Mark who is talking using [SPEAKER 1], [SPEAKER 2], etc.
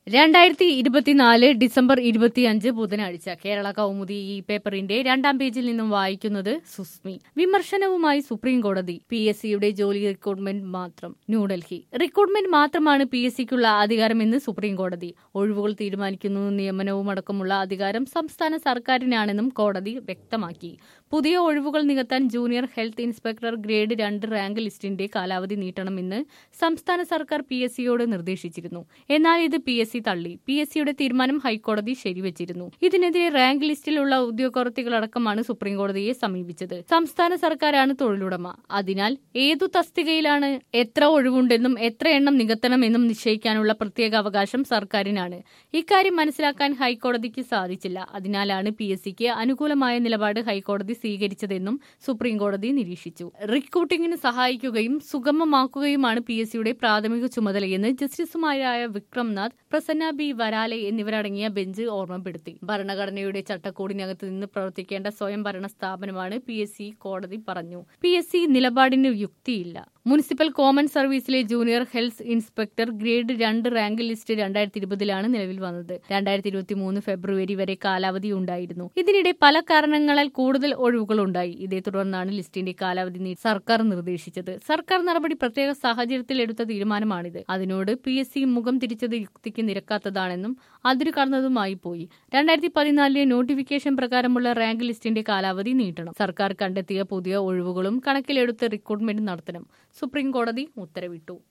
[SPEAKER 1] രണ്ടായിരത്തി ഇരുപത്തിനാല് ഡിസംബർ ഇരുപത്തിയഞ്ച് ബുധനാഴ്ച കേരള കൗമുദി ഈ പേപ്പറിന്റെ രണ്ടാം പേജിൽ നിന്നും വായിക്കുന്നത് സുസ്മി വിമർശനവുമായി സുപ്രീം കോടതി പി എസ് സിയുടെ ജോലി റിക്രൂട്ട്മെന്റ് മാത്രം ന്യൂഡൽഹി റിക്രൂട്ട്മെന്റ് മാത്രമാണ് പി എസ് സിക്കുള്ള അധികാരമെന്ന് സുപ്രീം കോടതി ഒഴിവുകൾ തീരുമാനിക്കുന്നു നിയമനവും അടക്കമുള്ള അധികാരം സംസ്ഥാന സർക്കാരിനാണെന്നും കോടതി വ്യക്തമാക്കി പുതിയ ഒഴിവുകൾ നികത്താൻ ജൂനിയർ ഹെൽത്ത് ഇൻസ്പെക്ടർ ഗ്രേഡ് രണ്ട് റാങ്ക് ലിസ്റ്റിന്റെ കാലാവധി നീട്ടണമെന്ന് സംസ്ഥാന സർക്കാർ പി എസ് സിയോട് നിർദ്ദേശിച്ചിരുന്നു എന്നാൽ ഇത് പി എസ് സി തള്ളി പി എസ് സിയുടെ തീരുമാനം ഹൈക്കോടതി ശരിവച്ചിരുന്നു ഇതിനെതിരെ റാങ്ക് ലിസ്റ്റിലുള്ള ഉദ്യോഗാർത്ഥികളടക്കമാണ് സുപ്രീം കോടതിയെ സമീപിച്ചത് സംസ്ഥാന സർക്കാരാണ് തൊഴിലുടമ അതിനാൽ ഏതു തസ്തികയിലാണ് എത്ര ഒഴിവുണ്ടെന്നും എത്ര എണ്ണം നികത്തണമെന്നും നിശ്ചയിക്കാനുള്ള പ്രത്യേക അവകാശം സർക്കാരിനാണ് ഇക്കാര്യം മനസ്സിലാക്കാൻ ഹൈക്കോടതിക്ക് സാധിച്ചില്ല അതിനാലാണ് പി എസ് സിക്ക് അനുകൂലമായ നിലപാട് ഹൈക്കോടതി സ്വീകരിച്ചതെന്നും സുപ്രീം കോടതി നിരീക്ഷിച്ചു റിക്രൂട്ടിംഗിന് സഹായിക്കുകയും സുഗമമാക്കുകയുമാണ് പി എസ് സിയുടെ പ്രാഥമിക ചുമതലയെന്ന് ജസ്റ്റിസുമാരായ വിക്രംനാഥ് പ്രസന്ന ബി വരാലെ എന്നിവരടങ്ങിയ ബെഞ്ച് ഓർമ്മപ്പെടുത്തി ഭരണഘടനയുടെ ചട്ടക്കൂടിനകത്ത് നിന്ന് പ്രവർത്തിക്കേണ്ട സ്വയംഭരണ സ്ഥാപനമാണ് പി എസ് സി കോടതി പറഞ്ഞു പി എസ് സി നിലപാടിന് യുക്തിയില്ല മുനിസിപ്പൽ കോമൺ സർവീസിലെ ജൂനിയർ ഹെൽത്ത് ഇൻസ്പെക്ടർ ഗ്രേഡ് രണ്ട് റാങ്ക് ലിസ്റ്റ് രണ്ടായിരത്തി ഇരുപതിലാണ് നിലവിൽ വന്നത് രണ്ടായിരത്തി ഇരുപത്തി മൂന്ന് ഫെബ്രുവരി വരെ കാലാവധി ഉണ്ടായിരുന്നു ഇതിനിടെ പല കാരണങ്ങളാൽ കൂടുതൽ ഒഴിവുകൾ ഉണ്ടായി ഇതേ തുടർന്നാണ് ലിസ്റ്റിന്റെ കാലാവധി നീ സർക്കാർ നിർദ്ദേശിച്ചത് സർക്കാർ നടപടി പ്രത്യേക സാഹചര്യത്തിൽ എടുത്ത തീരുമാനമാണിത് അതിനോട് പി എസ് സി മുഖം തിരിച്ചത് യുക്തിക്ക് നിരക്കാത്തതാണെന്നും അതിരു കടന്നതുമായി പോയി രണ്ടായിരത്തി പതിനാലിലെ നോട്ടിഫിക്കേഷൻ പ്രകാരമുള്ള റാങ്ക് ലിസ്റ്റിന്റെ കാലാവധി നീട്ടണം സർക്കാർ കണ്ടെത്തിയ പുതിയ ഒഴിവുകളും കണക്കിലെടുത്ത് റിക്രൂട്ട്മെന്റ് നടത്തണം സുപ്രീം കോടതി ഉത്തരവിട്ടു